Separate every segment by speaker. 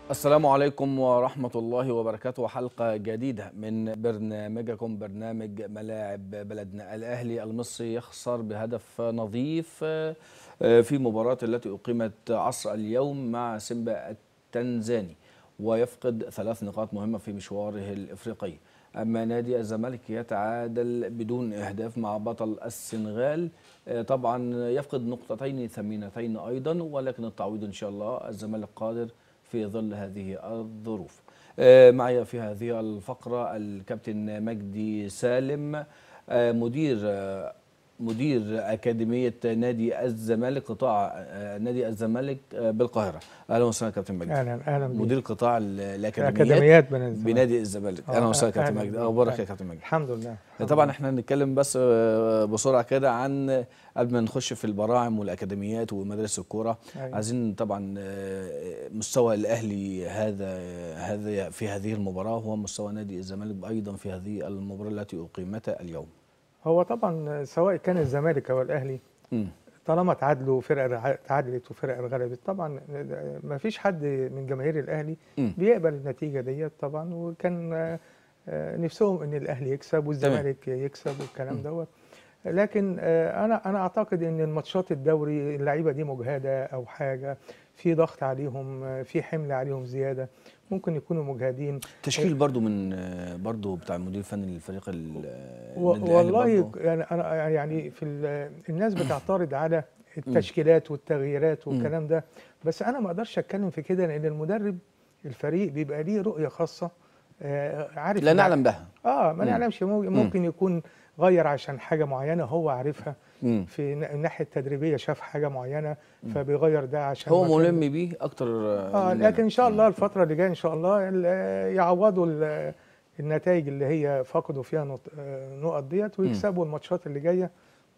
Speaker 1: السلام عليكم ورحمة الله وبركاته حلقة جديدة من برنامجكم برنامج ملاعب بلدنا الأهلي المصري يخسر بهدف نظيف في مباراة التي أقيمت عصر اليوم مع سيمبا التنزاني ويفقد ثلاث نقاط مهمة في مشواره الإفريقي أما نادي الزمالك يتعادل بدون إهداف مع بطل السنغال طبعا يفقد نقطتين ثمينتين أيضا ولكن التعويض إن شاء الله الزمالك قادر في ظل هذه الظروف معي في هذه الفقرة الكابتن مجدي سالم مدير مدير أكاديمية نادي الزمالك قطاع نادي الزمالك بالقاهرة أهلا وسهلا كابتن مجدي
Speaker 2: اهلا اهلا بيك.
Speaker 1: مدير قطاع الأكاديميات
Speaker 2: اكاديميات بنادي الزمالك.
Speaker 1: بنادي الزمالك أهلا
Speaker 2: آه،
Speaker 1: وسهلا كابتن
Speaker 2: أهلا
Speaker 1: مجدي
Speaker 2: بيك.
Speaker 1: أخبارك يا
Speaker 2: أهلا.
Speaker 1: كابتن مجدي
Speaker 2: الحمد لله الحمد
Speaker 1: طبعا
Speaker 2: لله.
Speaker 1: احنا هنتكلم بس آه، بسرعه كده عن قبل ما نخش في البراعم والاكاديميات ومدارس الكوره
Speaker 2: أيوة.
Speaker 1: عايزين طبعا آه، مستوى الاهلي هذا هذا في هذه المباراه هو مستوى نادي الزمالك ايضا في هذه المباراه التي اقيمت اليوم
Speaker 2: هو طبعا سواء كان الزمالك او الاهلي
Speaker 1: مم.
Speaker 2: طالما تعادلوا فرق تعادلت وفرق غلبت طبعا ما فيش حد من جماهير الاهلي
Speaker 1: مم.
Speaker 2: بيقبل النتيجه ديت طبعا وكان آه، آه، نفسهم ان الاهلي يكسب والزمالك يكسب والكلام دوت لكن آه، انا انا اعتقد ان الماتشات الدوري اللعيبه دي مجهده او حاجه في ضغط عليهم آه، في حمل عليهم زياده ممكن يكونوا مجهدين
Speaker 1: تشكيل برضو من آه، برضو بتاع المدير الفني للفريق ال- آه،
Speaker 2: و-
Speaker 1: النادي الأهلي
Speaker 2: والله
Speaker 1: برضو.
Speaker 2: يعني انا يعني في ال- الناس بتعترض على التشكيلات والتغييرات والكلام ده بس انا ما اقدرش اتكلم في كده لان المدرب الفريق بيبقى ليه رؤيه خاصه آه، عارف
Speaker 1: لا
Speaker 2: إن-
Speaker 1: نعلم بها
Speaker 2: اه ما
Speaker 1: مم.
Speaker 2: نعلمش مو- ممكن يكون غير عشان حاجه معينه هو عارفها
Speaker 1: مم.
Speaker 2: في ن- الناحيه التدريبيه شاف حاجه معينه فبيغير ده عشان
Speaker 1: هو
Speaker 2: مكان-
Speaker 1: ملم بيه اكتر
Speaker 2: اه
Speaker 1: مننا.
Speaker 2: لكن ان شاء الله الفتره اللي جايه ان شاء الله ال- يعوضوا ال- النتائج اللي هي فقدوا فيها نط- آه، نقط ديت ويكسبوا الماتشات اللي جايه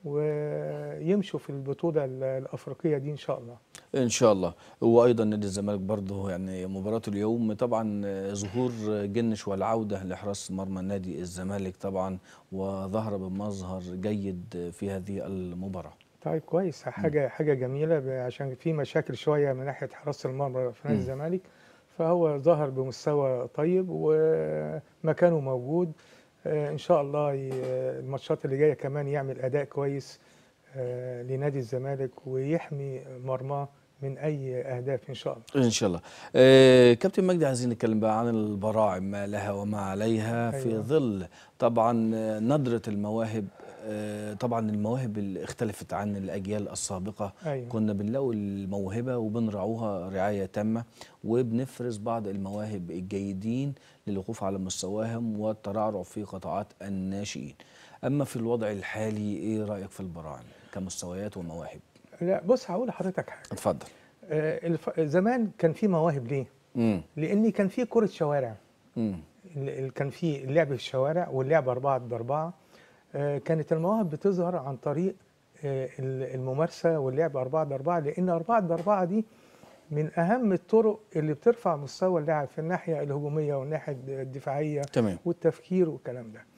Speaker 2: ويمشوا في البطوله ال- الافريقيه دي ان شاء الله
Speaker 1: ان شاء الله وايضا نادي الزمالك برضه يعني مباراه اليوم طبعا ظهور جنش والعوده لحراس مرمى نادي الزمالك طبعا وظهر بمظهر جيد في هذه المباراه
Speaker 2: طيب كويس حاجه حاجه جميله ب- عشان في مشاكل شويه من ناحيه حراسه المرمى في نادي
Speaker 1: مم.
Speaker 2: الزمالك فهو ظهر بمستوى طيب ومكانه موجود آه، ان شاء الله ي- الماتشات اللي جايه كمان يعمل اداء كويس آه، لنادي الزمالك ويحمي مرماه من اي اهداف ان شاء الله
Speaker 1: ان شاء الله آه كابتن مجدي عايزين نتكلم بقى عن البراعم ما لها وما عليها في
Speaker 2: أيوة.
Speaker 1: ظل طبعا آه، ندره المواهب آه طبعا المواهب اللي اختلفت عن الاجيال السابقه
Speaker 2: ايوه
Speaker 1: كنا بنلاقي الموهبة وبنرعوها رعاية تامة وبنفرز بعض المواهب الجيدين للوقوف على مستواهم والترعرع في قطاعات الناشئين أما في الوضع الحالي إيه رأيك في البراعم كمستويات ومواهب
Speaker 2: لا بص هقول لحضرتك حاجه
Speaker 1: اتفضل
Speaker 2: آه، الف... زمان كان في مواهب ليه؟
Speaker 1: امم
Speaker 2: لان كان في كره شوارع
Speaker 1: امم
Speaker 2: ال- ال- كان في اللعب في الشوارع واللعب أربعة بأربعة آه، كانت المواهب بتظهر عن طريق آه، ال- الممارسة واللعب أربعة بأربعة لأن أربعة بأربعة دي من أهم الطرق اللي بترفع مستوى اللاعب في الناحية الهجومية والناحية الدفاعية
Speaker 1: تمام
Speaker 2: والتفكير والكلام ده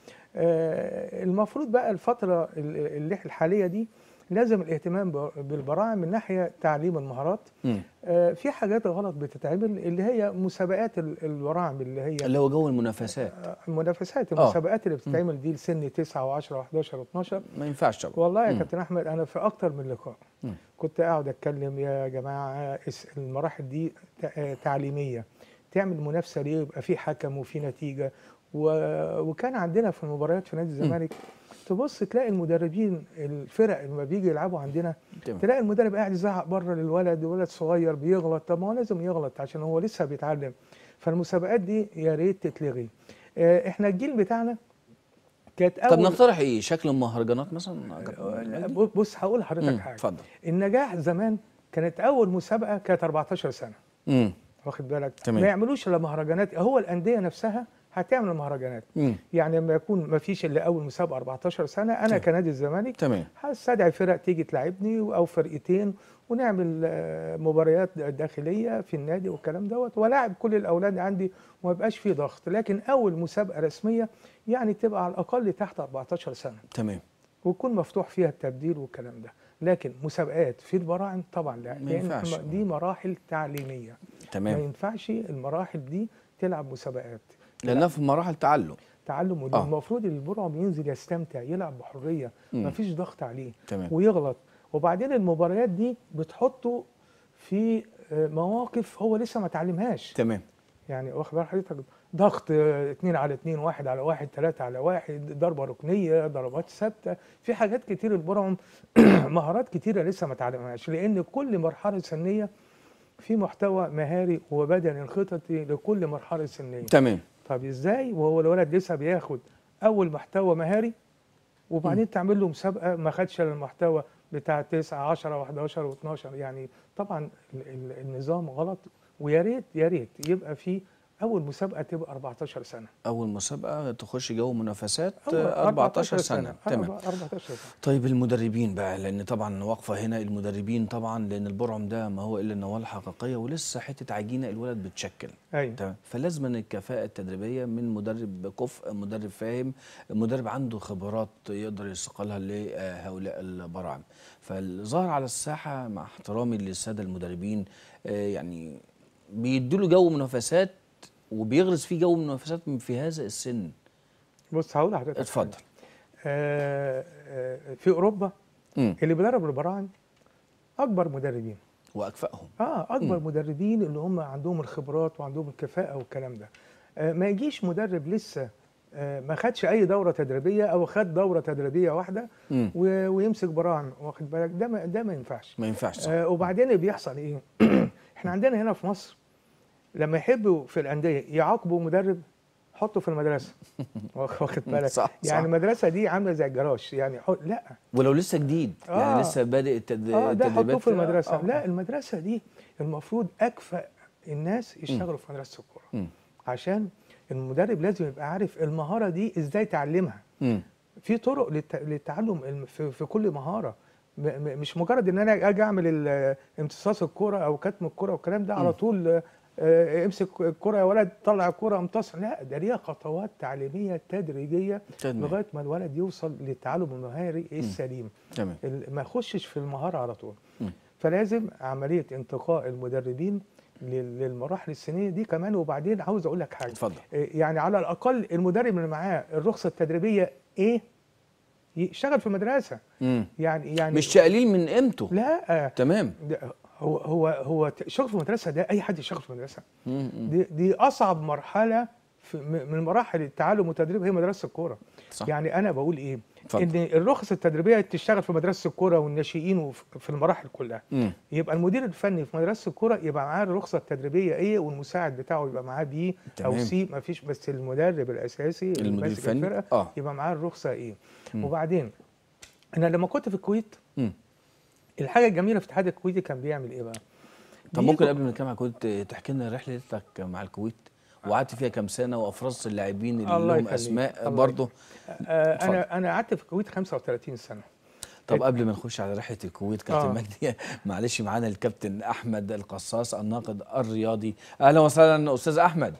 Speaker 2: آه، المفروض بقى الفترة ال- اللي الحالية دي لازم الاهتمام ب- بالبراعم من ناحية تعليم المهارات
Speaker 1: مم.
Speaker 2: آه، في حاجات غلط بتتعمل اللي هي مسابقات ال- البراعم اللي هي
Speaker 1: اللي هو جو المنافسات
Speaker 2: المنافسات
Speaker 1: آه.
Speaker 2: المسابقات اللي بتتعمل دي لسن 9 و10 و11 و12
Speaker 1: ما ينفعش طبعا
Speaker 2: والله يا
Speaker 1: مم.
Speaker 2: كابتن احمد انا في اكتر من لقاء
Speaker 1: مم.
Speaker 2: كنت قاعد اتكلم يا جماعه اس- المراحل دي تع- تعليميه تعمل منافسه ليه يبقى في حكم وفي نتيجه و... وكان عندنا في المباريات في نادي الزمالك تبص تلاقي المدربين الفرق لما بيجي يلعبوا عندنا
Speaker 1: تمام
Speaker 2: تلاقي المدرب قاعد يزعق بره للولد ولد صغير بيغلط طب ما هو لازم يغلط عشان هو لسه بيتعلم فالمسابقات دي يا ريت تتلغي آه، احنا الجيل بتاعنا كانت
Speaker 1: طب
Speaker 2: اول
Speaker 1: نقترح إيه شكل المهرجانات مثلا يا كابتن
Speaker 2: لا،
Speaker 1: مجدي؟
Speaker 2: بص هقول لحضرتك
Speaker 1: مم.
Speaker 2: حاجه
Speaker 1: اتفضل
Speaker 2: النجاح زمان كانت اول مسابقه كانت 14 سنه
Speaker 1: امم
Speaker 2: واخد بالك
Speaker 1: تمام.
Speaker 2: ما يعملوش الا مهرجانات هو الانديه نفسها هتعمل مهرجانات
Speaker 1: امم
Speaker 2: يعني لما يكون ما فيش الا اول مسابقه 14 سنه انا
Speaker 1: تمام.
Speaker 2: كنادي الزمالك
Speaker 1: تمام
Speaker 2: هستدعي فرق تيجي تلعبني او فرقتين ونعمل آه، مباريات داخليه في النادي والكلام دوت ولاعب كل الاولاد عندي وما يبقاش فيه ضغط لكن اول مسابقه رسميه يعني تبقى على الاقل تحت 14 سنه
Speaker 1: تمام
Speaker 2: ويكون مفتوح فيها التبديل والكلام ده لكن مسابقات في البراعم طبعا لا
Speaker 1: ما
Speaker 2: لأن
Speaker 1: ينفعش.
Speaker 2: دي مراحل تعليميه
Speaker 1: تمام.
Speaker 2: ما ينفعش المراحل دي تلعب مسابقات
Speaker 1: لانها في مراحل تعلم
Speaker 2: تعلم
Speaker 1: آه.
Speaker 2: المفروض البرعم ينزل يستمتع يلعب بحريه
Speaker 1: مم.
Speaker 2: ما فيش ضغط عليه
Speaker 1: تمام.
Speaker 2: ويغلط وبعدين المباريات دي بتحطه في آه، مواقف هو لسه ما اتعلمهاش
Speaker 1: تمام
Speaker 2: يعني واخد بال حضرتك ضغط آه، اتنين على اتنين واحد على واحد تلاتة على واحد ضربة ركنية ضربات ثابتة في حاجات كتير البرعم مهارات كتيرة لسه ما اتعلمهاش لأن كل مرحلة سنية في محتوى مهاري وبدني خططي لكل مرحلة سنية
Speaker 1: تمام
Speaker 2: طب ازاي وهو الولد لسه بياخد اول محتوى مهاري وبعدين تعمل له مسابقه ما خدش إلا المحتوى بتاع 9 10 و11 و12 يعني طبعا ال- ال- النظام غلط ويا ريت يا ريت يبقى في اول مسابقه تبقى 14 سنه
Speaker 1: اول مسابقه تخش جو منافسات
Speaker 2: أول
Speaker 1: آه، 14 سنه تمام
Speaker 2: 14 سنه
Speaker 1: طيب المدربين بقى لان طبعا واقفه هنا المدربين طبعا لان البرعم ده ما هو الا نواه حقيقيه ولسه حته عجينه الولد بتشكل
Speaker 2: ايوه
Speaker 1: تمام فلازم أن الكفاءه التدريبيه من مدرب كفء مدرب فاهم مدرب عنده خبرات يقدر يستقلها لهؤلاء البراعم فالظاهر على الساحه مع احترامي للساده المدربين آه، يعني بيدوا له جو منافسات وبيغرس فيه جو منافسات من في هذا السن
Speaker 2: بص هقول لحضرتك حاجة.
Speaker 1: اتفضل
Speaker 2: آه آه في اوروبا
Speaker 1: مم.
Speaker 2: اللي بيدرب البراعم اكبر مدربين
Speaker 1: واكفأهم
Speaker 2: اه اكبر مدربين اللي هم عندهم الخبرات وعندهم الكفاءه والكلام ده آه ما يجيش مدرب لسه آه ما خدش اي دوره تدريبيه او خد دوره تدريبيه واحده
Speaker 1: مم.
Speaker 2: و- ويمسك براعم واخد بالك ده ما ده ما ينفعش
Speaker 1: ما ينفعش صح
Speaker 2: آه وبعدين اللي بيحصل ايه احنا عندنا هنا في مصر لما يحبوا في الانديه يعاقبوا مدرب حطه في المدرسه واخد بالك
Speaker 1: صح،
Speaker 2: يعني
Speaker 1: صح.
Speaker 2: المدرسه دي عامله زي الجراج يعني حط لا
Speaker 1: ولو لسه جديد يعني
Speaker 2: آه.
Speaker 1: لسه بادئ التد...
Speaker 2: اه ده حطوه
Speaker 1: التدريبات
Speaker 2: في المدرسه
Speaker 1: آه.
Speaker 2: لا المدرسه دي المفروض اكفأ الناس يشتغلوا في مدرسه الكوره
Speaker 1: مم.
Speaker 2: عشان المدرب لازم يبقى عارف المهاره دي ازاي تعلمها
Speaker 1: مم.
Speaker 2: في طرق للت... للتعلم الم- في... في كل مهاره م... م... مش مجرد ان انا اجي اعمل ال- امتصاص الكوره او كتم الكوره والكلام ده على طول آه، آه، امسك الكوره يا ولد طلع الكوره امتص لا ده ليها خطوات تعليميه تدريجيه
Speaker 1: تمام.
Speaker 2: لغايه ما الولد يوصل للتعلم المهاري السليم
Speaker 1: تمام
Speaker 2: ال- ما يخشش في المهاره على طول
Speaker 1: مم.
Speaker 2: فلازم عمليه انتقاء المدربين لل- للمراحل السنيه دي كمان وبعدين عاوز اقول لك حاجه
Speaker 1: اتفضل
Speaker 2: إيه يعني على الاقل المدرب اللي معاه الرخصه التدريبيه ايه يشتغل في مدرسه
Speaker 1: مم.
Speaker 2: يعني يعني
Speaker 1: مش تقليل من قيمته
Speaker 2: لا
Speaker 1: تمام
Speaker 2: ده هو هو هو ت- شغل في مدرسه ده اي حد يشتغل في مدرسه
Speaker 1: مم. مم.
Speaker 2: دي دي اصعب مرحله في م- من مراحل التعلم والتدريب هي مدرسه الكوره
Speaker 1: صح
Speaker 2: يعني انا بقول ايه
Speaker 1: اتفضل.
Speaker 2: ان الرخص التدريبيه تشتغل في مدرسه الكوره والناشئين وفي في المراحل كلها
Speaker 1: مم.
Speaker 2: يبقى المدير الفني في مدرسه الكوره يبقى معاه الرخصه التدريبيه ايه والمساعد بتاعه يبقى معاه بي او
Speaker 1: تمام.
Speaker 2: سي ما فيش بس المدرب الاساسي اللي
Speaker 1: المدير
Speaker 2: ماسك
Speaker 1: الفني
Speaker 2: الفرقه
Speaker 1: اه
Speaker 2: يبقى معاه الرخصه ايه
Speaker 1: مم.
Speaker 2: وبعدين انا لما كنت في الكويت
Speaker 1: مم.
Speaker 2: الحاجه الجميله في الاتحاد الكويتي كان بيعمل ايه بقى
Speaker 1: طب ممكن
Speaker 2: بيجوا-
Speaker 1: قبل ما نتكلم عن الكويت تحكي لنا رحلتك مع الكويت وقعدت فيها كام سنه وافرزت اللاعبين اللي
Speaker 2: الله
Speaker 1: لهم
Speaker 2: يخليك.
Speaker 1: اسماء
Speaker 2: الله
Speaker 1: برضه
Speaker 2: آه
Speaker 1: اتفضل.
Speaker 2: انا انا قعدت في الكويت 35 سنه
Speaker 1: طب قبل ما نخش على رحله الكويت كابتن
Speaker 2: آه.
Speaker 1: مجدي معلش معانا الكابتن احمد القصاص الناقد الرياضي اهلا وسهلا استاذ احمد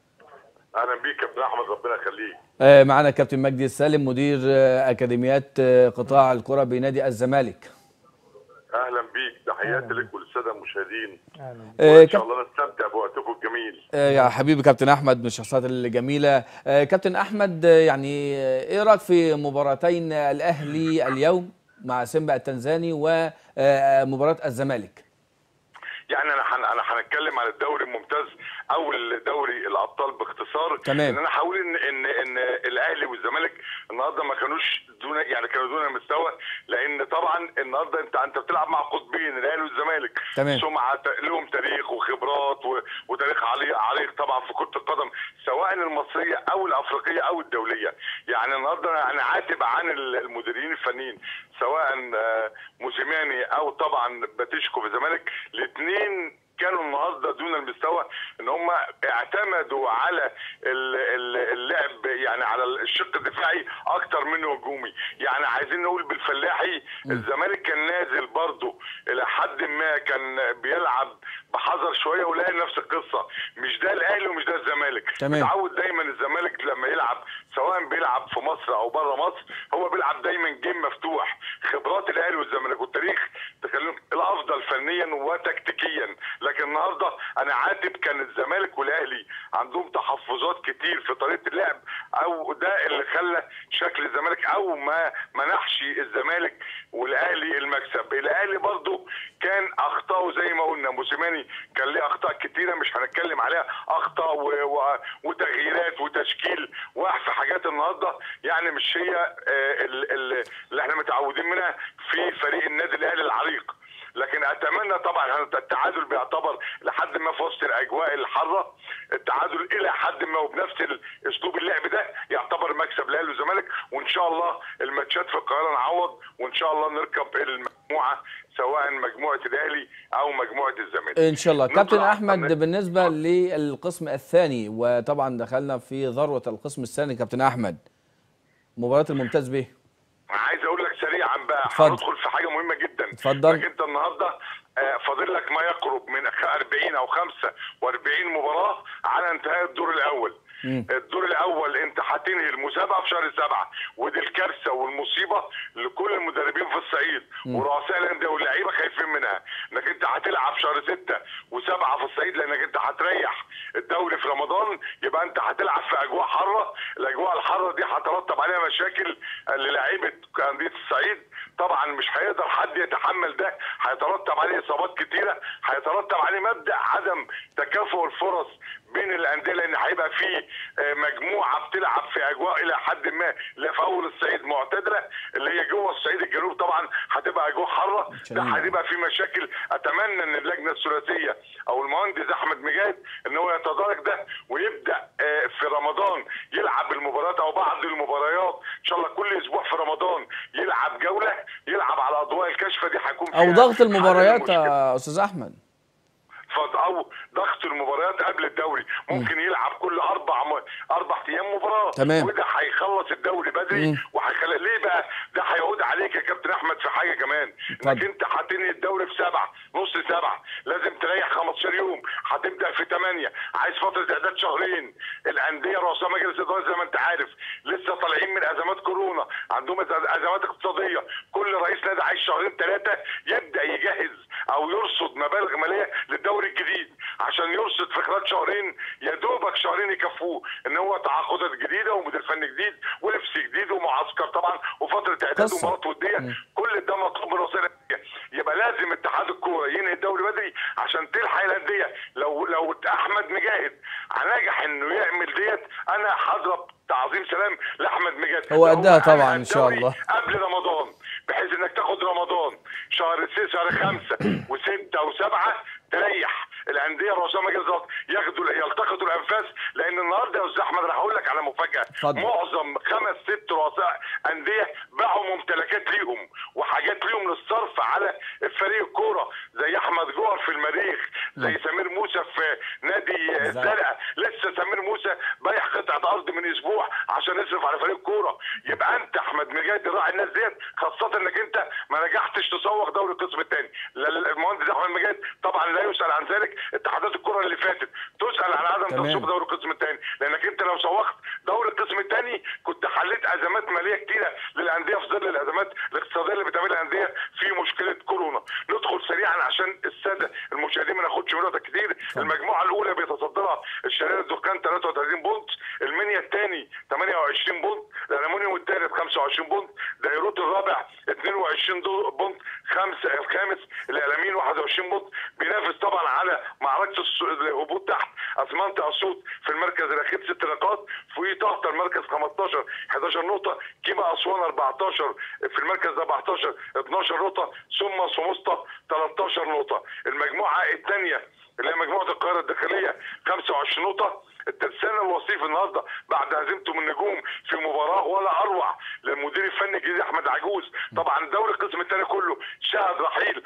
Speaker 3: اهلا بيك يا ابن احمد ربنا يخليك
Speaker 1: آه، معانا الكابتن مجدي السالم مدير آه، اكاديميات آه، قطاع الكره بنادي الزمالك
Speaker 3: اهلا بيك تحياتي
Speaker 2: أهلاً.
Speaker 3: لك وللساده المشاهدين
Speaker 2: اهلا
Speaker 1: آه،
Speaker 3: وان
Speaker 1: كاب-
Speaker 3: شاء الله نستمتع بوقتكم الجميل
Speaker 1: آه، يا حبيبي كابتن احمد من الشخصيات الجميله آه، كابتن احمد آه، يعني آه، ايه رايك في مباراتين الاهلي اليوم مع سيمبا التنزاني ومباراه الزمالك
Speaker 3: يعني انا حن... انا هنتكلم عن الدوري الممتاز اول دوري الابطال باختصار
Speaker 1: تمام.
Speaker 3: ان انا هقول ان ان ان الاهلي والزمالك النهارده ما كانوش دون يعني كانوا دون المستوى لان طبعا النهارده انت انت بتلعب مع قطبين الاهلي والزمالك
Speaker 1: تمام.
Speaker 3: سمعه لهم تاريخ وخبرات و... وتاريخ عريق عريق طبعا في كره القدم سواء المصريه او الافريقيه او الدوليه يعني النهارده انا عاتب عن المديرين الفنيين سواء آه، موسيماني او طبعا باتيشكو في الزمالك الاثنين كانوا النهارده دون المستوى ان هم اعتمدوا على ال- ال- اللعب يعني على الشق الدفاعي اكتر منه هجومي يعني عايزين نقول بالفلاحي الزمالك كان نازل برضه الى حد ما كان بيلعب بحذر شويه ولاقي نفس القصه مش ده الاهلي ومش ده الزمالك
Speaker 1: تمام.
Speaker 3: متعود دايما الزمالك لما يلعب سواء بيلعب في مصر او بره مصر هو بيلعب دايما جيم مفتوح خبرات الاهلي والزمالك والتاريخ تكلم الافضل فنيا وتكتيكيا لكن لكن النهارده انا عاتب كان الزمالك والاهلي عندهم تحفظات كتير في طريقه اللعب او ده اللي خلى شكل الزمالك او ما منحش الزمالك والاهلي المكسب الاهلي برضو كان اخطائه زي ما قلنا موسيماني كان ليه اخطاء كتيره مش هنتكلم عليها اخطاء و... و... وتغييرات وتشكيل وقف حاجات النهارده يعني مش هي آه، ال- ال- اللي احنا متعودين منها في فريق النادي الاهلي العريق لكن اتمنى طبعا التعادل بيعتبر لحد ما في وسط الاجواء الحاره التعادل الى حد ما وبنفس اسلوب اللعب ده يعتبر مكسب للاهلي والزمالك وان شاء الله الماتشات في القاهره نعوض وان شاء الله نركب المجموعه سواء مجموعه الاهلي او مجموعه الزمالك
Speaker 1: ان شاء الله
Speaker 3: نطلع
Speaker 1: كابتن
Speaker 3: على
Speaker 1: احمد
Speaker 3: القناة.
Speaker 1: بالنسبه للقسم الثاني وطبعا دخلنا في ذروه القسم الثاني كابتن احمد مباراه الممتاز به
Speaker 3: عايز اقول لك سريعا بقى
Speaker 1: اتفضل.
Speaker 3: هندخل في حاجه مهمه جدا
Speaker 1: اتفضل.
Speaker 3: انك انت النهارده آه، فاضل لك ما يقرب من 40 او 45 مباراه على انتهاء الدور الاول
Speaker 1: مم.
Speaker 3: الدور الاول انت هتنهي المسابقه في شهر سبعه ودي الكارثه والمصيبه لكل المدربين في الصعيد ورؤساء الانديه واللعيبه خايفين منها انك انت هتلعب شهر سته وسبعه في الصعيد لانك انت هتريح الدوري في رمضان يبقى انت هتلعب في اجواء حاره الاجواء الحاره دي هترتب عليها مشاكل للاعيبه انديه الصعيد طبعا مش هيقدر حد يتحمل ده هيترتب عليه اصابات كتيره هيترتب عليه مبدا عدم تكافؤ الفرص بين الانديه لان هيبقى في آه، مجموعه بتلعب في اجواء الى حد ما لا في اول الصعيد معتدله اللي هي جوه الصعيد الجنوبي طبعا هتبقى اجواء حاره ده
Speaker 1: شديدة.
Speaker 3: هتبقى في مشاكل اتمنى ان اللجنه الثلاثيه او المهندس احمد مجاهد ان هو يتدارك ده ويبدا آه، في رمضان يلعب المباريات او بعض المباريات ان شاء الله كل اسبوع في رمضان يلعب جوله يلعب على اضواء الكشفه دي هيكون فيها
Speaker 1: او ضغط
Speaker 3: حل
Speaker 1: المباريات
Speaker 3: المشكلة.
Speaker 1: يا استاذ احمد
Speaker 3: فض- او ضغط المباريات قبل الدوري ممكن يلعب كل اربع م... اربع ايام مباراه
Speaker 1: تمام.
Speaker 3: وده هيخلص الدوري بدري
Speaker 1: مم.
Speaker 3: وهيخلي ليه بقى ده هيعود عليك يا كابتن احمد في حاجه كمان انك
Speaker 1: اتفضل.
Speaker 3: انت هتنهي الدوري في سبعه نص سبعه لازم تريح 15 يوم هتبدا في 8 عايز فتره اعداد شهرين الانديه رؤساء مجلس اداره زي ما انت عارف لسه طالعين من ازمات كورونا عندهم أز- ازمات اقتصاديه كل رئيس نادي عايز شهرين ثلاثه يبدا يجهز او يرصد مبالغ ماليه للدوري الجديد عشان يرصد في خلال شهرين يا دوبك شهرين يكفوه ان هو تعاقدات جديده ومدير فني جديد ولبس جديد ومعسكر طبعا وفتره اعداد
Speaker 1: قصة.
Speaker 3: ومباراه وديه كل ده مطلوب من رؤساء الانديه يبقى لازم اتحاد الكوره ينهي الدوري بدري عشان تلحق الانديه لو لو احمد مجاهد نجح انه يعمل ديت انا هضرب تعظيم سلام لاحمد مجاهد
Speaker 1: هو
Speaker 3: لو
Speaker 1: قدها طبعاً
Speaker 3: أنهى
Speaker 1: إن شاء
Speaker 3: الدوري
Speaker 1: الله.
Speaker 3: قبل رمضان بحيث انك تاخد رمضان شهر ستة شهر خمسة وستة وسبعة تريح الانديه رؤساء مجلس الاداره ياخدوا يلتقطوا الانفاس لان النهارده يا استاذ احمد انا هقول لك على مفاجاه
Speaker 1: اتفضل.
Speaker 3: معظم خمس ست رؤساء انديه باعوا ممتلكات ليهم وحاجات ليهم للصرف على فريق الكوره زي احمد جوهر في المريخ زي سمير موسى في نادي الزرقاء لسه سمير موسى بايع قطعه ارض من اسبوع عشان يصرف على فريق الكوره يبقى انت احمد مجاهد راعي الناس ديت خاصه انك انت ما نجحتش تسوق دوري القسم الثاني المهندس احمد مجاهد طبعا لا يسال عن ذلك اتحادات الكره اللي فاتت تسال عن عدم
Speaker 1: تمام.
Speaker 3: تسويق دوري القسم الثاني لانك انت لو سوقت دوري القسم الثاني كنت حليت ازمات ماليه كتيره للانديه في ظل الازمات الاقتصاديه اللي بتعملها الانديه في مشكله كورونا ندخل سريعا عشان الساده المشاهدين ما ناخدش من وقت كتير المجموعه الاولى بيتصدرها الشرير الدخان 33 بونت المنيا الثاني 28 بونت الالومنيوم الثالث 25 بونت دايروت الرابع 22 دو- بونت خمسه الخامس الالمين 21 بونت بينافس طبعا على معركه الس- الهبوط تحت اسمنت اسيوط في المركز الاخير ست نقاط في طهطا المركز 15 11 نقطه كيما اسوان 14 في المركز 14 12 نقطه ثم سموسطه 13 نقطه المجموعه الثانيه اللي هي مجموعه القاهره الداخليه 25 نقطه الترسانة الوصيف النهارده بعد هزيمته من النجوم في مباراه ولا اروع للمدير الفني الجديد احمد عجوز طبعا دوري القسم الثاني كله شهد رحيل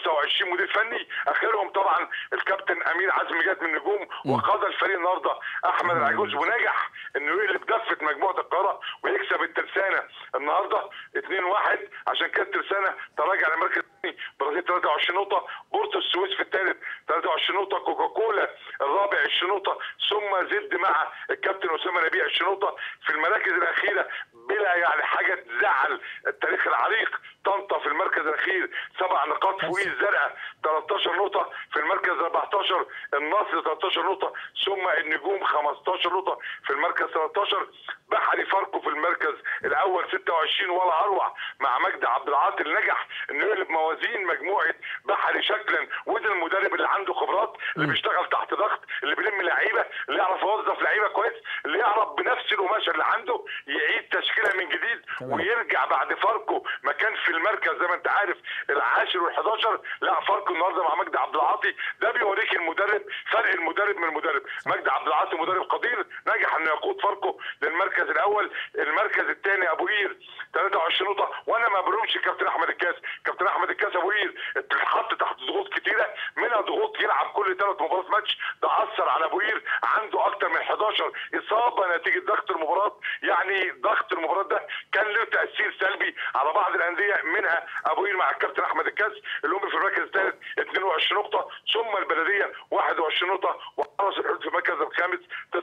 Speaker 3: 25 مدير فني اخرهم طبعا الكابتن امين عزمي جات من النجوم وقاد الفريق النهارده احمد العجوز ونجح انه يقلب دفه مجموعه القاهره ويكسب الترسانه النهارده 2-1 عشان كده الترسانه تراجع للمركز الثاني برصيد 23 نقطه بورتو السويس في الثالث 23 نقطه كوكاكولا الرابع 20 نقطه ثم زد مع الكابتن اسامه نبيه 20 نقطه في المراكز الاخيره بلا يعني حاجه تزعل التاريخ العريق طنطا في المركز الاخير سبع نقاط فوق الزرقاء 13 نقطه في المركز 14 النصر 13 نقطه ثم النجوم 15 نقطه في المركز 13 بحري فاركو في المركز الاول 26 ولا اروع مع مجدي عبد العاطي اللي نجح انه يقلب موازين مجموعه بحري شكلا وده المدرب اللي عنده خبرات اللي بيشتغل تحت ضغط اللي بيلم لعيبه اللي يعرف يوظف لعيبه كويس اللي يعرف بنفس القماشه اللي عنده يعيد تشكيلها من جديد
Speaker 1: تمام.
Speaker 3: ويرجع بعد فاركو مكان في المركز زي ما انت عارف العاشر وال11 لا فاركو النهارده مع مجدي عبد العاطي ده بيوريك المدرب فرق المدرب من المدرب مجدي عبد العاطي مدرب قدير نجح انه يقود فاركو للمركز الاول المركز الثاني ابو قير 23 نقطه وانا ما بلومش كابتن احمد الكاس كابتن احمد الكاس ابو قير اتحط تحت ضغوط كتيره منها ضغوط يلعب كل ثلاث مباريات ماتش ده اثر على ابو قير عنده اكتر من 11 اصابه نتيجه ضغط المباراه يعني ضغط المباراه ده كان له تاثير سلبي على بعض الانديه منها ابو قير مع الكابتن احمد الكاس اللي هم في المركز الثالث 22 نقطه ثم البلديه 21 نقطه وحرس الحدود في المركز الخامس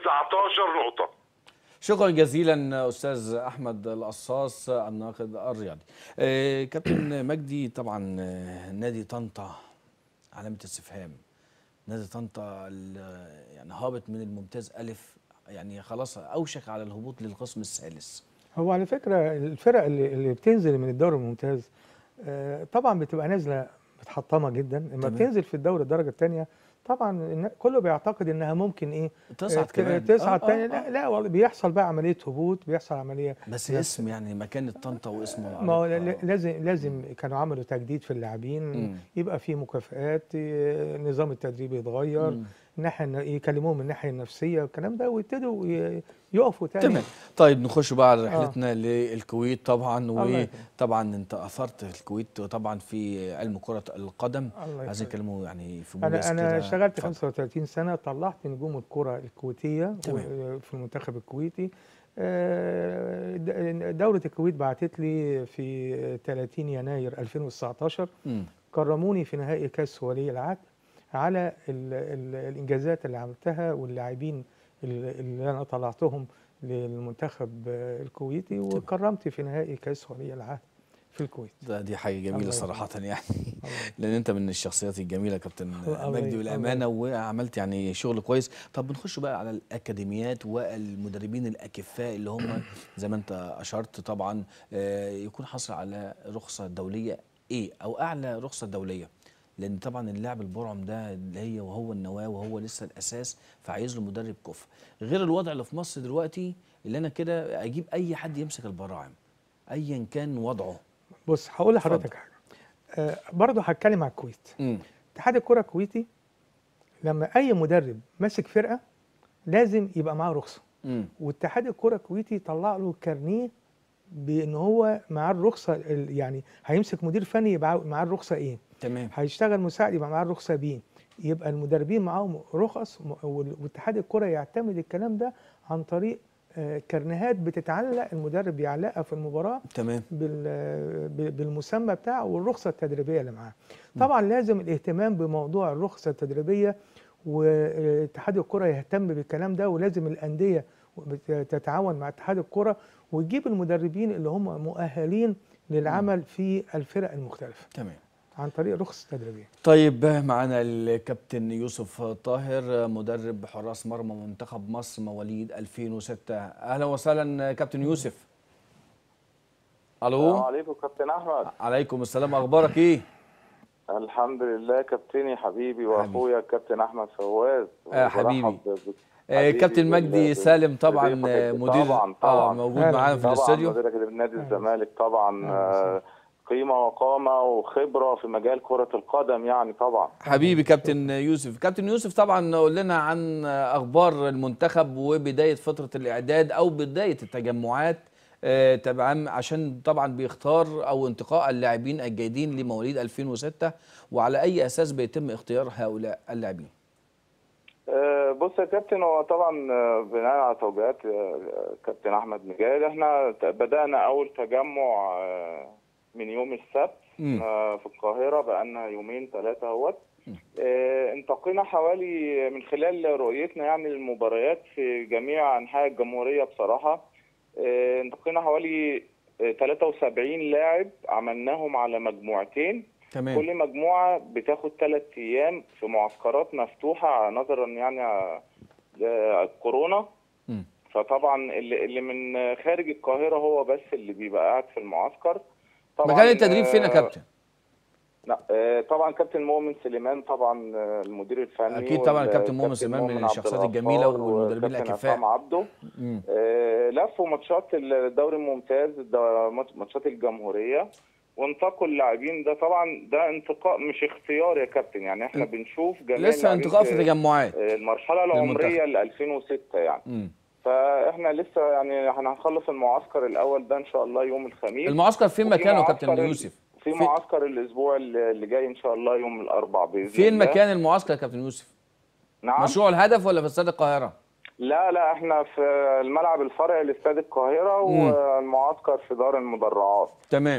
Speaker 3: 19 نقطه
Speaker 1: شكرا جزيلا استاذ احمد القصاص الناقد الرياضي آه، كابتن مجدي طبعا آه، نادي طنطا علامه استفهام نادي طنطا ال- يعني هابط من الممتاز الف يعني خلاص اوشك على الهبوط للقسم الثالث
Speaker 2: هو على فكره الفرق اللي, اللي بتنزل من الدوري الممتاز آه، طبعا بتبقى نازله متحطمه جدا لما
Speaker 1: تمام.
Speaker 2: بتنزل في الدوري الدرجه الثانيه طبعا النا- كله بيعتقد انها ممكن ايه
Speaker 1: تصعد
Speaker 2: آه، ت-
Speaker 1: كمان.
Speaker 2: تصعد
Speaker 1: آه، آه،
Speaker 2: تاني
Speaker 1: آه.
Speaker 2: لا لا والله بيحصل بقى عمليه هبوط بيحصل عمليه
Speaker 1: بس اسم يعني مكان طنطا واسمه
Speaker 2: ما هو
Speaker 1: معروف.
Speaker 2: ل- لازم لازم كانوا عملوا تجديد في اللاعبين
Speaker 1: مم.
Speaker 2: يبقى في مكافآت آه، نظام التدريب يتغير
Speaker 1: مم.
Speaker 2: الناحيه الن- يكلموهم من الناحيه النفسيه والكلام ده ويبتدوا ي- يقفوا تاني
Speaker 1: تمام طيب نخش بقى على
Speaker 2: آه.
Speaker 1: رحلتنا للكويت طبعا
Speaker 2: الله يكرمك.
Speaker 1: وطبعا انت اثرت الكويت طبعا في علم كره القدم
Speaker 2: الله
Speaker 1: عايزين
Speaker 2: يكرمك.
Speaker 1: نتكلموا يعني في موجز
Speaker 2: انا انا
Speaker 1: كده.
Speaker 2: اشتغلت
Speaker 1: اتفضل.
Speaker 2: 35 سنه طلعت نجوم الكره الكويتيه
Speaker 1: تمام.
Speaker 2: و- في المنتخب الكويتي آه، د- دوله الكويت بعتت لي في 30 يناير 2019
Speaker 1: مم.
Speaker 2: كرموني في نهائي كاس ولي العهد على ال ال الانجازات اللي عملتها واللاعبين اللي اللي انا طلعتهم للمنتخب آه، الكويتي وكرمت في نهائي كاس ولي العهد في الكويت
Speaker 1: ده دي حاجه جميله
Speaker 2: الله
Speaker 1: صراحه يعني
Speaker 2: الله
Speaker 1: لان انت من الشخصيات الجميله يا كابتن
Speaker 2: الله
Speaker 1: مجدي
Speaker 2: يكرمك.
Speaker 1: بالامانه وعملت يعني شغل كويس طب بنخش بقى على الاكاديميات والمدربين الاكفاء اللي هم زي ما انت اشرت طبعا آه، يكون حصل على رخصه دوليه ايه او اعلى رخصه دوليه لان طبعا اللاعب البرعم ده اللي هي وهو النواه وهو لسه الاساس فعايز له مدرب كفء غير الوضع اللي في مصر دلوقتي اللي انا كده اجيب اي حد يمسك البراعم ايا كان وضعه
Speaker 2: بص هقول لحضرتك حاجه آه برضه هتكلم على الكويت
Speaker 1: امم
Speaker 2: اتحاد الكره الكويتي لما اي مدرب ماسك فرقه لازم يبقى معاه رخصه
Speaker 1: امم
Speaker 2: واتحاد الكره الكويتي طلع له كارنيه بان هو معاه الرخصه ال- يعني هيمسك مدير فني يبقى معاه الرخصه ايه
Speaker 1: تمام
Speaker 2: هيشتغل مساعد يبقى معاه الرخصه بي يبقى المدربين معاهم رخص م- وال- واتحاد الكره يعتمد الكلام ده عن طريق آه، كارنيهات بتتعلق المدرب بيعلقها في المباراه
Speaker 1: تمام
Speaker 2: بال- ب- بالمسمى بتاعه والرخصه التدريبيه اللي معاه. طبعا لازم الاهتمام بموضوع الرخصه التدريبيه واتحاد الكره يهتم بالكلام ده ولازم الانديه بت- تتعاون مع اتحاد الكره وتجيب المدربين اللي هم مؤهلين للعمل في الفرق المختلفه
Speaker 1: تمام
Speaker 2: عن طريق رخص تدريبيه.
Speaker 1: طيب معنا الكابتن يوسف طاهر مدرب حراس مرمى منتخب مصر مواليد 2006 اهلا وسهلا كابتن يوسف
Speaker 4: السلام
Speaker 1: الو
Speaker 4: عليكم كابتن احمد
Speaker 1: عليكم السلام اخبارك ايه
Speaker 4: الحمد لله كابتني حبيبي واخويا الكابتن احمد فواز
Speaker 1: آه، حبيبي.
Speaker 4: وبرحب ب-
Speaker 1: آه،
Speaker 4: حبيبي
Speaker 1: كابتن
Speaker 4: بال-
Speaker 1: مجدي
Speaker 4: بال-
Speaker 1: سالم طبعا
Speaker 4: بضيفك.
Speaker 1: آه، مدير
Speaker 4: طبعا
Speaker 1: اه
Speaker 4: طبعا
Speaker 1: موجود
Speaker 2: أهلا
Speaker 1: معانا في
Speaker 4: طبعا
Speaker 1: الاستوديو
Speaker 4: مديرك نادي
Speaker 2: أهلا.
Speaker 4: الزمالك طبعا
Speaker 2: أهلا
Speaker 4: آه، قيمه وقامه وخبره في مجال كره القدم يعني طبعا
Speaker 1: حبيبي كابتن يوسف كابتن يوسف طبعا قول لنا عن اخبار المنتخب وبدايه فتره الاعداد او بدايه التجمعات آه، تبعا عشان طبعا بيختار او انتقاء اللاعبين الجيدين لمواليد 2006 وعلى اي اساس بيتم اختيار هؤلاء اللاعبين
Speaker 4: آه، بص يا كابتن هو طبعا آه، بناء على توجيهات آه، كابتن احمد مجاهد احنا ت- بدانا اول تجمع آه، من يوم السبت
Speaker 1: مم.
Speaker 4: آه، في القاهره بقالنا يومين ثلاثه اهوت آه، انتقينا حوالي من خلال رؤيتنا يعني للمباريات في جميع انحاء الجمهوريه بصراحه آه، انتقينا حوالي آه، 73 لاعب عملناهم على مجموعتين
Speaker 1: تمام
Speaker 4: كل مجموعه بتاخد ثلاث ايام في معسكرات مفتوحه نظرا يعني على الكورونا
Speaker 1: مم.
Speaker 4: فطبعا اللي, اللي من خارج القاهره هو بس اللي بيبقى قاعد في المعسكر
Speaker 1: مكان التدريب فين يا
Speaker 4: آه،
Speaker 1: كابتن
Speaker 4: لا آه، طبعا كابتن مؤمن سليمان طبعا آه، المدير الفني
Speaker 1: أكيد طبعا
Speaker 4: وال-
Speaker 1: الكابتن مؤمن
Speaker 4: كابتن
Speaker 1: سليمان من
Speaker 4: مؤمن
Speaker 1: الشخصيات
Speaker 4: عبد
Speaker 1: الجميلة
Speaker 4: الغفار
Speaker 1: والمدربين
Speaker 4: والكابتن
Speaker 1: الأكفاء.
Speaker 4: عصام عبده
Speaker 1: مم.
Speaker 4: آه، لفوا ماتشات الدوري الممتاز الدو- ماتشات الجمهوريه وانتقوا اللاعبين ده طبعا ده انتقاء مش اختيار يا كابتن يعني احنا
Speaker 1: م.
Speaker 4: بنشوف جميع
Speaker 1: لسه
Speaker 4: اللاعبين
Speaker 1: انتقاء في تجمعات
Speaker 4: آه، المرحله العمريه ل 2006 يعني
Speaker 1: مم.
Speaker 4: فاحنا لسه يعني احنا هنخلص المعسكر الاول ده ان شاء الله يوم الخميس
Speaker 1: المعسكر فين
Speaker 4: وفي
Speaker 1: مكانه يا
Speaker 4: معسكر
Speaker 1: كابتن
Speaker 4: ال-
Speaker 1: يوسف
Speaker 4: في
Speaker 1: في-
Speaker 4: معسكر الاسبوع اللي اللي جاي ان شاء الله يوم الاربعاء باذن
Speaker 1: فين
Speaker 4: الله
Speaker 1: مكان المعسكر يا كابتن يوسف
Speaker 4: نعم
Speaker 1: مشروع الهدف ولا في استاد القاهرة
Speaker 4: لا لا احنا في الملعب الفرعي لاستاد القاهره
Speaker 1: مم.
Speaker 4: والمعسكر في دار المدرعات
Speaker 1: تمام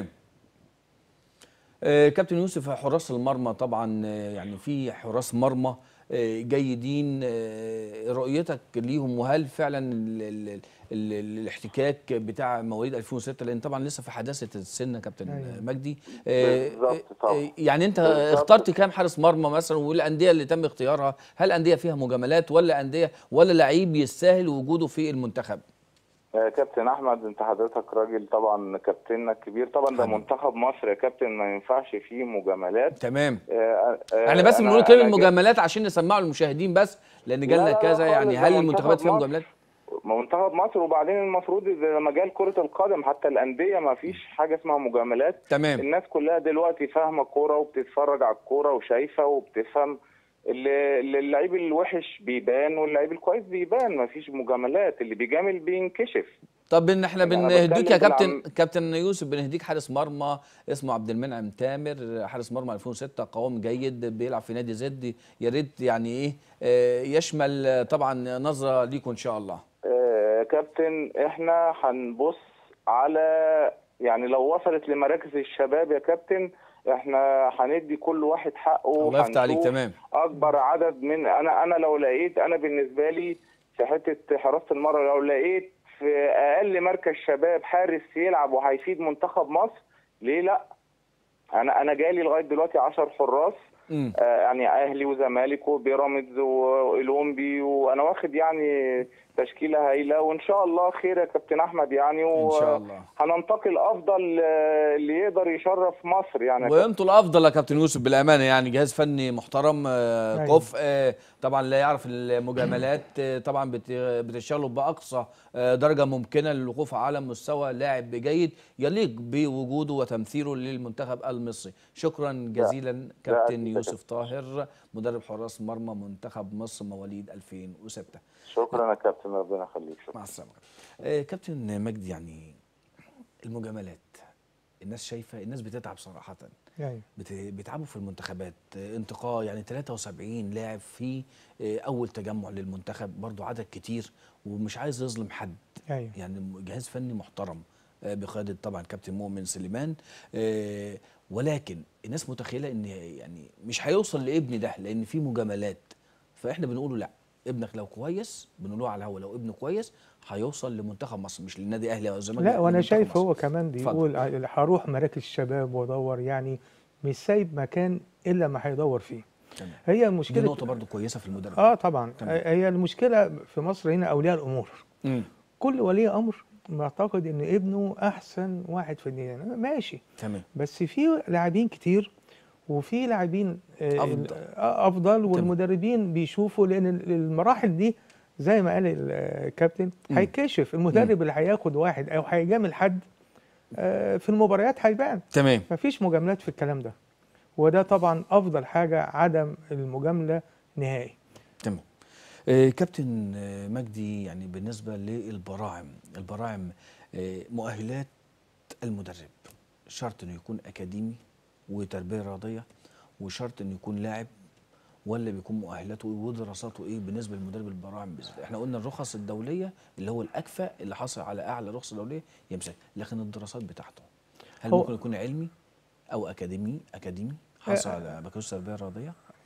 Speaker 1: آه، كابتن يوسف حراس المرمى طبعا آه، يعني في حراس مرمى آه، جيدين آه، رؤيتك ليهم وهل فعلا ال ال ال ال الاحتكاك بتاع مواليد 2006 لان طبعا لسه في حداثه السن يا كابتن
Speaker 2: أيوة.
Speaker 1: مجدي آه،
Speaker 4: بالظبط طبعا.
Speaker 1: آه، يعني انت
Speaker 4: بالظبط.
Speaker 1: اخترت كام حارس مرمى مثلا والانديه اللي تم اختيارها هل انديه فيها مجاملات ولا انديه ولا لعيب يستاهل وجوده في المنتخب
Speaker 4: يا كابتن احمد انت حضرتك راجل طبعا كابتننا الكبير طبعا ده
Speaker 1: حبيبي.
Speaker 4: منتخب مصر يا كابتن ما ينفعش فيه مجاملات
Speaker 1: تمام
Speaker 4: اه، اه،
Speaker 1: احنا بس
Speaker 4: انا-
Speaker 1: بنقول كلمه
Speaker 4: أنا جا-
Speaker 1: مجاملات عشان نسمعه للمشاهدين بس لان
Speaker 4: لا،
Speaker 1: جالنا
Speaker 4: لا، لا
Speaker 1: كذا
Speaker 4: خالص،
Speaker 1: يعني
Speaker 4: ده
Speaker 1: هل
Speaker 4: منتخب
Speaker 1: المنتخبات فيها
Speaker 4: مصر.
Speaker 1: مجاملات
Speaker 4: منتخب مصر وبعدين المفروض إذا مجال كرة القدم حتى الأندية ما فيش حاجة اسمها مجاملات
Speaker 1: تمام
Speaker 4: الناس كلها دلوقتي فاهمة كورة وبتتفرج على الكورة وشايفة وبتفهم اللي اللي اللعيب الوحش بيبان واللعيب الكويس بيبان ما فيش مجاملات اللي بيجامل بينكشف
Speaker 1: طب ان احنا
Speaker 4: أنا
Speaker 1: بنهديك يا
Speaker 4: بتكلم
Speaker 1: كابتن
Speaker 4: بالعم-
Speaker 1: كابتن يوسف بنهديك حارس مرمى اسمه عبد المنعم تامر حارس مرمى 2006 قوام جيد بيلعب في نادي زد يا ريت يعني ايه آه، يشمل آه، طبعا نظره ليكم ان شاء الله
Speaker 4: آه كابتن احنا هنبص على يعني لو وصلت لمراكز الشباب يا كابتن احنا هندي كل واحد حقه
Speaker 1: الله يفتح عليك
Speaker 4: هنشوف
Speaker 1: تمام
Speaker 4: اكبر عدد من انا انا لو لقيت انا بالنسبه لي في حته حراسه المرمى لو لقيت في اقل مركز شباب حارس يلعب وهيفيد منتخب مصر ليه لا انا انا جالي لغايه دلوقتي 10 حراس
Speaker 1: امم
Speaker 4: آه، يعني اهلي وزمالك وبيراميدز واولمبي وانا واخد يعني تشكيله هايله وان شاء الله خير يا كابتن احمد يعني
Speaker 1: ان شاء الله
Speaker 4: وهننتقي الافضل آه، اللي يقدر يشرف مصر يعني يا
Speaker 1: وانتوا الافضل يا كابتن يوسف بالامانه يعني جهاز فني محترم آه،
Speaker 2: أيوة.
Speaker 1: كفء آه، طبعا لا يعرف المجاملات آه، طبعا بت- بتشتغلوا باقصى آه، درجه ممكنه للوقوف على مستوى لاعب جيد يليق بوجوده وتمثيله للمنتخب المصري شكرا جزيلا كابتن
Speaker 4: أكيد يا
Speaker 1: يوسف طاهر مدرب حراس مرمى منتخب مصر مواليد 2006
Speaker 4: شكرا يا كابتن ربنا يخليك شكرا
Speaker 1: مع السلامه آه، كابتن مجدي يعني المجاملات الناس شايفه الناس بتتعب صراحه
Speaker 2: يعني
Speaker 1: بت- بيتعبوا في المنتخبات آه، انتقاء يعني 73 لاعب في آه، اول تجمع للمنتخب برضو عدد كتير ومش عايز يظلم حد
Speaker 2: ايوه
Speaker 1: يعني م- جهاز فني محترم آه، بقياده طبعا كابتن مؤمن سليمان آه، ولكن الناس متخيله ان يعني مش هيوصل لابني ده لان في مجاملات فاحنا بنقوله لا ابنك لو كويس بنقوله على الهوا لو ابنه كويس هيوصل لمنتخب مصر مش للنادي اهلي او الزمالك
Speaker 2: لا وانا
Speaker 1: لمنتخب
Speaker 2: شايف
Speaker 1: مصر.
Speaker 2: هو كمان بيقول ع- هروح مراكز الشباب وادور يعني مش سايب مكان الا ما هيدور فيه
Speaker 1: تمام
Speaker 2: هي
Speaker 1: دي
Speaker 2: المشكله
Speaker 1: نقطه برضو كويسه في المدرب
Speaker 2: اه طبعا
Speaker 1: تمام.
Speaker 2: هي المشكله في مصر هنا اولياء الامور
Speaker 1: مم.
Speaker 2: كل ولي امر معتقد ان ابنه احسن واحد في الدنيا ماشي
Speaker 1: تمام
Speaker 2: بس في لاعبين كتير وفي لاعبين آه،
Speaker 1: أفضل.
Speaker 2: آه، افضل والمدربين بيشوفوا لان ال- المراحل دي زي ما قال الكابتن
Speaker 1: مم.
Speaker 2: هيكشف المدرب اللي هياخد واحد او هيجامل حد آه، في المباريات هيبان
Speaker 1: تمام
Speaker 2: مفيش مجاملات في الكلام ده وده طبعا افضل حاجه عدم المجامله نهائي
Speaker 1: تمام آه، كابتن آه، مجدي يعني بالنسبه للبراعم البراعم آه، مؤهلات المدرب شرط انه يكون اكاديمي وتربيه رياضيه وشرط انه يكون لاعب ولا بيكون مؤهلاته ايه ودراساته ايه بالنسبه للمدرب البراعم بالذات احنا قلنا الرخص الدوليه اللي هو الاكفأ اللي حصل على اعلى رخصه دوليه يمسك لكن الدراسات بتاعته هل
Speaker 2: هو-
Speaker 1: ممكن يكون علمي او اكاديمي اكاديمي حصل على بكالوريوس تربيه رياضيه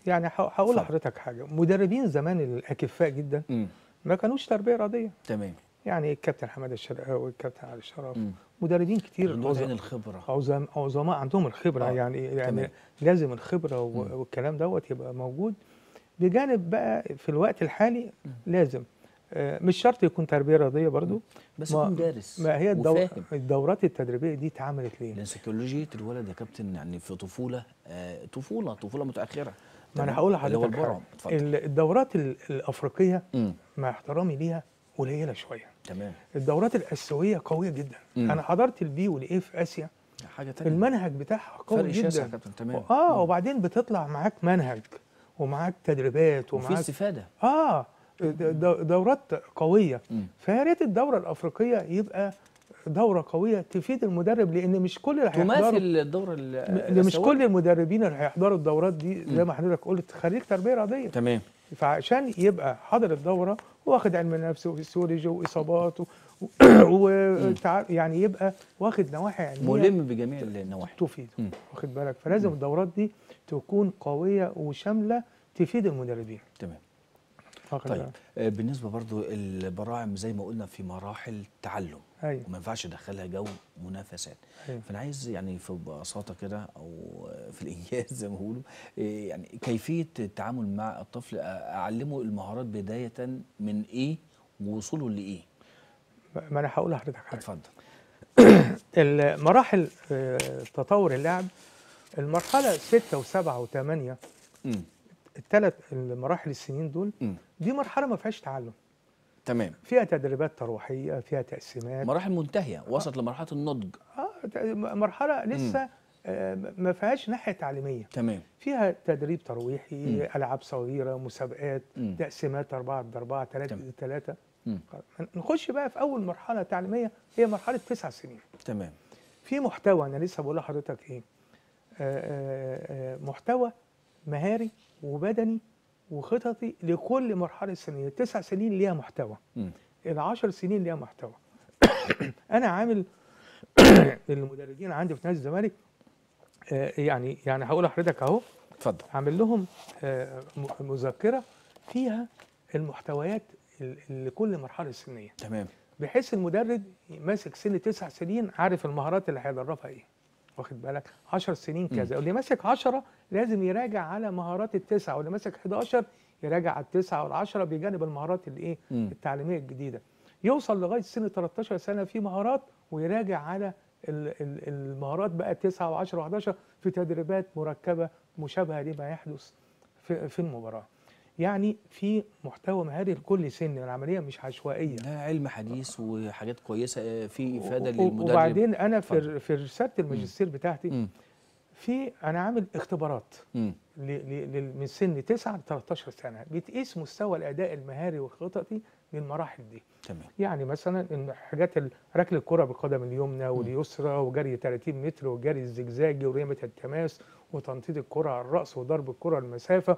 Speaker 2: يعني ح- هقول
Speaker 1: اتفضل.
Speaker 2: لحضرتك حاجه مدربين زمان الاكفاء جدا
Speaker 1: مم.
Speaker 2: ما كانوش تربيه رياضيه
Speaker 1: تمام
Speaker 2: يعني الكابتن حماده الشرقاوي الكابتن علي الشرف
Speaker 1: مم.
Speaker 2: مدربين كتير
Speaker 1: عندهم
Speaker 2: عظم-
Speaker 1: عين الخبره
Speaker 2: عظم عظماء عندهم الخبره
Speaker 1: آه،
Speaker 2: يعني يعني
Speaker 1: تمام.
Speaker 2: لازم الخبره
Speaker 1: مم.
Speaker 2: و- والكلام دوت يبقى موجود بجانب بقى في الوقت الحالي لازم آه، مش شرط يكون تربيه رياضيه برضو
Speaker 1: بس
Speaker 2: ما-
Speaker 1: يكون دارس
Speaker 2: ما هي الدور
Speaker 1: وفاهم
Speaker 2: الدورات التدريبيه دي اتعملت ليه؟
Speaker 1: لان سيكولوجيه الولد يا كابتن يعني في طفوله آه طفوله طفوله متاخره
Speaker 2: ما انا
Speaker 1: تمام؟
Speaker 2: هقول
Speaker 1: اللي هو
Speaker 2: لحضرتك
Speaker 1: البرع
Speaker 2: حاجة.
Speaker 1: اتفضل
Speaker 2: ال- الدورات ال- الافريقيه
Speaker 1: مم.
Speaker 2: مع احترامي ليها قليله شويه
Speaker 1: تمام
Speaker 2: الدورات الاسيويه قويه جدا
Speaker 1: مم.
Speaker 2: انا حضرت البي والايه في اسيا
Speaker 1: حاجه ثانيه
Speaker 2: المنهج بتاعها قوي
Speaker 1: فرق شاسع يا
Speaker 2: جدا
Speaker 1: كابتن تمام
Speaker 2: اه
Speaker 1: مم.
Speaker 2: وبعدين بتطلع معاك منهج ومعاك تدريبات
Speaker 1: وفي
Speaker 2: ومعاك
Speaker 1: استفاده
Speaker 2: اه د- د- دورات قويه
Speaker 1: مم.
Speaker 2: فيا ريت الدوره الافريقيه يبقى دوره قويه تفيد المدرب لان مش كل اللي هيحضروا
Speaker 1: تماثل الدوره ال-
Speaker 2: لان مش
Speaker 1: الآسيوية.
Speaker 2: كل المدربين اللي هيحضروا الدورات دي زي
Speaker 1: مم.
Speaker 2: ما حضرتك قلت خريج تربيه رياضيه
Speaker 1: تمام
Speaker 2: فعشان يبقى حاضر الدوره واخد علم نفس وفسيولوجي واصابات و... و... تع- يعني يبقى واخد نواحي علميه
Speaker 1: ملم بجميع النواحي
Speaker 2: تفيد
Speaker 1: مم.
Speaker 2: واخد بالك فلازم الدورات دي تكون قويه وشامله تفيد المدربين
Speaker 1: تمام
Speaker 2: واخد
Speaker 1: طيب
Speaker 2: بالك؟
Speaker 1: آه، بالنسبه برضو البراعم زي ما قلنا في مراحل تعلم
Speaker 2: ايوه
Speaker 1: وما ينفعش ادخلها جو منافسات
Speaker 2: أيوة.
Speaker 1: فانا عايز يعني في بساطه كده او في الانجاز زي ما بيقولوا إيه يعني كيفيه التعامل مع الطفل أ- اعلمه المهارات بدايه من ايه ووصوله لايه
Speaker 2: ما انا هقول لحضرتك حاجه
Speaker 1: اتفضل
Speaker 2: المراحل آه، تطور اللعب المرحله 6 و7 و8
Speaker 1: امم
Speaker 2: الثلاث المراحل السنين دول
Speaker 1: امم
Speaker 2: دي مرحله ما فيهاش تعلم
Speaker 1: تمام
Speaker 2: فيها تدريبات ترويحيه فيها تقسيمات
Speaker 1: مراحل منتهيه وصلت لمرحله النضج
Speaker 2: اه ت- مرحله لسه آه، ما فيهاش ناحيه تعليميه
Speaker 1: تمام
Speaker 2: فيها تدريب ترويحي
Speaker 1: مم.
Speaker 2: العاب صغيره مسابقات
Speaker 1: مم.
Speaker 2: تقسيمات 4 ضد 4 3
Speaker 1: تمام.
Speaker 2: ضد 3
Speaker 1: مم.
Speaker 2: نخش بقى في اول مرحله تعليميه هي مرحله تسع سنين
Speaker 1: تمام
Speaker 2: في محتوى انا لسه بقول لحضرتك ايه آه، آه، آه، محتوى مهاري وبدني وخططي لكل مرحله سنيه تسع سنين ليها محتوى
Speaker 1: مم.
Speaker 2: العشر سنين ليها محتوى انا عامل المدربين عندي في نادي الزمالك آه، يعني يعني هقول لحضرتك اهو
Speaker 1: اتفضل
Speaker 2: عامل لهم آه، م- مذكره فيها المحتويات ال- لكل مرحله سنيه
Speaker 1: تمام
Speaker 2: بحيث المدرب ماسك سن تسع سنين عارف المهارات اللي هيدربها ايه واخد بالك 10 سنين كذا واللي ماسك 10 لازم يراجع على مهارات التسعه واللي ماسك 11 يراجع على التسعه والعشره بجانب المهارات الايه
Speaker 1: مم.
Speaker 2: التعليميه الجديده يوصل لغايه سن 13 سنه في مهارات ويراجع على ال- ال- المهارات بقى 9 و10 و11 في تدريبات مركبه مشابهه لما يحدث في في المباراه يعني في محتوى مهاري لكل سن العمليه مش عشوائيه
Speaker 1: ده علم حديث وحاجات كويسه آه، في افاده
Speaker 2: و-
Speaker 1: للمدرب
Speaker 2: وبعدين انا في
Speaker 1: اتفضل.
Speaker 2: ر- في رساله الماجستير بتاعتي
Speaker 1: مم.
Speaker 2: في انا عامل اختبارات
Speaker 1: مم.
Speaker 2: ل- ل- لل- من سن 9 ل 13 سنه بتقيس مستوى الاداء المهاري والخططي للمراحل دي
Speaker 1: تمام
Speaker 2: يعني مثلا ان حاجات ال- ركل الكره بالقدم اليمنى واليسرى وجري 30 متر وجري الزجزاجي ورميه التماس وتنطيط الكره على الراس وضرب الكره المسافه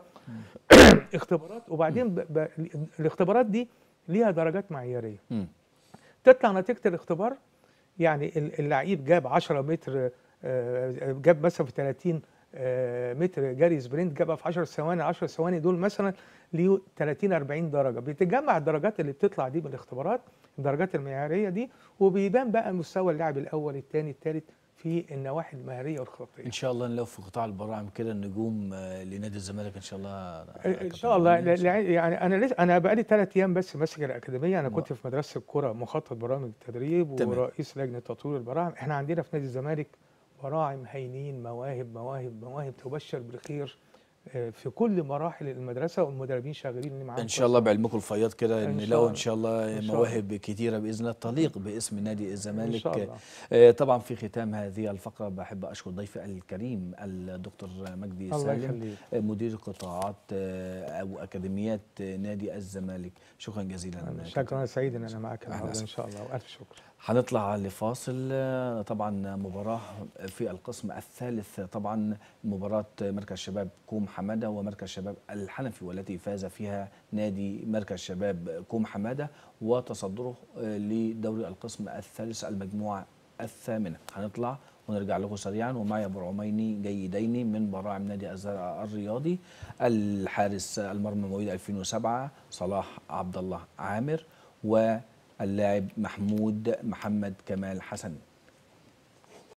Speaker 2: اختبارات وبعدين ب... ب... الاختبارات دي ليها درجات معياريه
Speaker 1: مم.
Speaker 2: تطلع نتيجه الاختبار يعني ال- اللعيب جاب 10 متر آه، جاب مثلا في 30 آه، متر جري سبرنت جابها في 10 ثواني 10 ثواني دول مثلا ليه 30 40 درجه بتجمع الدرجات اللي بتطلع دي من الاختبارات الدرجات المعياريه دي وبيبان بقى مستوى اللاعب الاول الثاني الثالث في النواحي المهاريه والخطيه
Speaker 1: ان شاء الله نلاقي في قطاع البراعم كده النجوم آه، لنادي الزمالك ان شاء الله
Speaker 2: ان شاء الله لا- لا- يعني انا لسه انا بقالي ثلاث ايام بس ماسك الاكاديميه انا
Speaker 1: ما-
Speaker 2: كنت في مدرسه الكره مخطط برامج التدريب
Speaker 1: تمام.
Speaker 2: ورئيس لجنه تطوير البراعم احنا عندنا في نادي الزمالك براعم هايلين مواهب مواهب مواهب تبشر بالخير آه، في كل مراحل المدرسه والمدربين شغالين اللي معاهم
Speaker 1: ان شاء الله بعلمكم الفياض كده
Speaker 2: إن شاء
Speaker 1: نلاقوا ان
Speaker 2: الله.
Speaker 1: شاء الله
Speaker 2: إن شاء
Speaker 1: مواهب كتيره باذن الله تليق باسم نادي الزمالك
Speaker 2: ان شاء الله
Speaker 1: آه، طبعا في ختام هذه الفقره بحب اشكر ضيفي الكريم الدكتور مجدي
Speaker 2: الله
Speaker 1: سالم
Speaker 2: يخليك
Speaker 1: آه، مدير قطاعات آه، او اكاديميات آه، نادي الزمالك شكرا جزيلا
Speaker 2: شكرا انا سعيد ان انا معاك
Speaker 1: أهلا
Speaker 2: النهارده
Speaker 1: وسهلا.
Speaker 2: ان شاء الله والف شكر
Speaker 1: هنطلع لفاصل آه، طبعا مباراة في القسم الثالث طبعا مباراة مركز شباب كوم حمادة ومركز شباب الحنفي والتي فاز فيها نادي مركز شباب كوم حمادة وتصدره آه، لدوري القسم الثالث المجموعة الثامنة هنطلع ونرجع لكم سريعا ومعي ابو عميني جيدين من براعم نادي الزرع الرياضي الحارس المرمى مواليد 2007 صلاح عبد الله عامر واللاعب محمود محمد كمال حسن